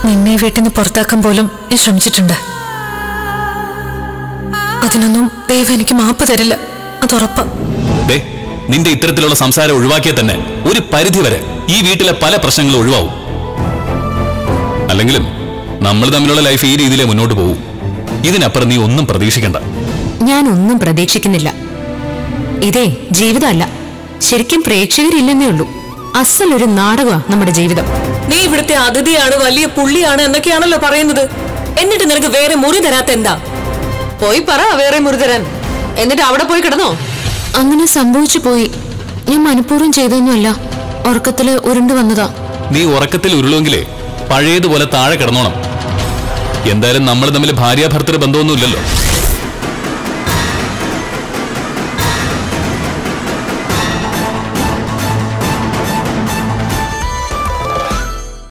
നിന്നെ ഈ വീട്ടിൽ നിന്ന് പുറത്താക്കാൻ പോലും ഞാൻ ശ്രമിച്ചിട്ടുണ്ട് അതിനൊന്നും ദൈവം എനിക്ക് മാപ്പ് തരില്ല അതുറപ്പാ ദേ നിന്റെ ഇത്തരത്തിലുള്ള സംസാരം ഒഴിവാക്കിയാൽ തന്നെ ഒരു പരിധി വരെ ഈ വീട്ടിലെ പല പ്രശ്നങ്ങളും ഒഴിവാവും അല്ലെങ്കിലും നമ്മൾ തമ്മിലുള്ള ലൈഫ് ഈ രീതിയിലേ മുന്നോട്ട് പോകും ഇതിനപ്പുറം നീ ഒന്നും പ്രതീക്ഷിക്കണ്ട ഞാൻ ഒന്നും പ്രതീക്ഷിക്കുന്നില്ല ഇതേ ജീവിതമല്ല ശരിക്കും പ്രേക്ഷകരില്ലെന്നേ ഉള്ളൂ അസലൊരു നാടകമാ നമ്മുടെ ജീവിതം നീ ഇവിടുത്തെ അതിഥിയാണ് വലിയ പുള്ളിയാണ് എന്നൊക്കെയാണല്ലോ പറയുന്നത് എന്നിട്ട് നിനക്ക് വേറെ മുറി തരാത്ത എന്താ പോയി പറ വേറെ മുറി തരാൻ എന്നിട്ട് അവിടെ പോയി കിടന്നോ അങ്ങനെ സംഭവിച്ചു പോയി ഞാൻ മനഃപൂർവ്വം ചെയ്തൊന്നുമല്ല ഉറക്കത്തില് ഉരുണ്ടു വന്നതാ നീ ഉറക്കത്തിൽ ഉരുളുമെങ്കിലേ പഴയതുപോലെ താഴെ കിടന്നോണം എന്തായാലും നമ്മൾ തമ്മിൽ ഭാര്യാഭർത്തൃ ബന്ധമൊന്നുമില്ലല്ലോ